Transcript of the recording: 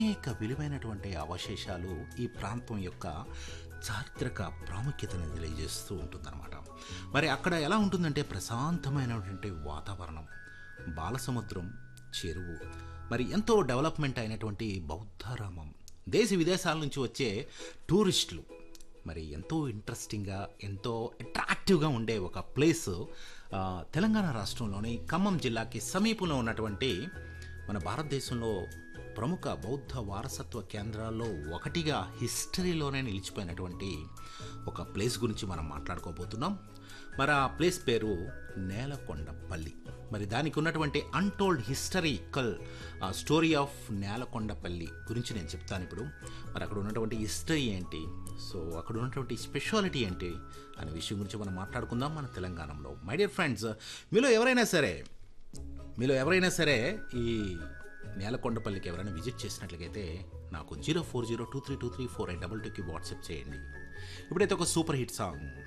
అనేక విలువైనటువంటి అవశేషాలు ఈ ప్రాంతం యొక్క చారిత్రక ప్రాముఖ్యతను తెలియజేస్తూ ఉంటుందన్నమాట మరి అక్కడ ఎలా ఉంటుందంటే ప్రశాంతమైనటువంటి వాతావరణం బాలసముద్రం చెరువు మరి ఎంతో డెవలప్మెంట్ అయినటువంటి బౌద్ధారామం దేశ విదేశాల నుంచి వచ్చే టూరిస్టులు మరి ఎంతో ఇంట్రెస్టింగ్గా ఎంతో అట్రాక్టివ్గా ఉండే ఒక ప్లేస్ ఆ, తెలంగాణ రాష్ట్రంలోని ఖమ్మం జిల్లాకి సమీపంలో ఉన్నటువంటి మన భారతదేశంలో ప్రముఖ బౌద్ధ వారసత్వ కేంద్రాల్లో ఒకటిగా హిస్టరీలోనే నిలిచిపోయినటువంటి ఒక ప్లేస్ గురించి మనం మాట్లాడుకోబోతున్నాం మరి ఆ ప్లేస్ పేరు నేలకొండపల్లి మరి దానికి ఉన్నటువంటి untold historical story of Nelakondapalli గురించి నేను చెప్తాను ఇప్పుడు మరి అక్కడ ఉన్నటువంటి హిస్టరీ ఏంటి సో అక్కడ ఉన్నటువంటి స్పెషాలిటీ ఏంటి అనే విషయం గురించి మనం మాట్లాడుకుందాం మన తెలంగాణలో మై డియర్ ఫ్రెండ్స్ మీలో ఎవరైనా సరే మీలో ఎవరైనా సరే ఈ నేలకొండపల్లికి ఎవరైనా విజిట్ చేసినట్లయితే నాకు zero four zero two three two three four eight double టూకి వాట్సాప్ చేయండి ఇప్పుడైతే ఒక సూపర్ హిట్ సాంగ్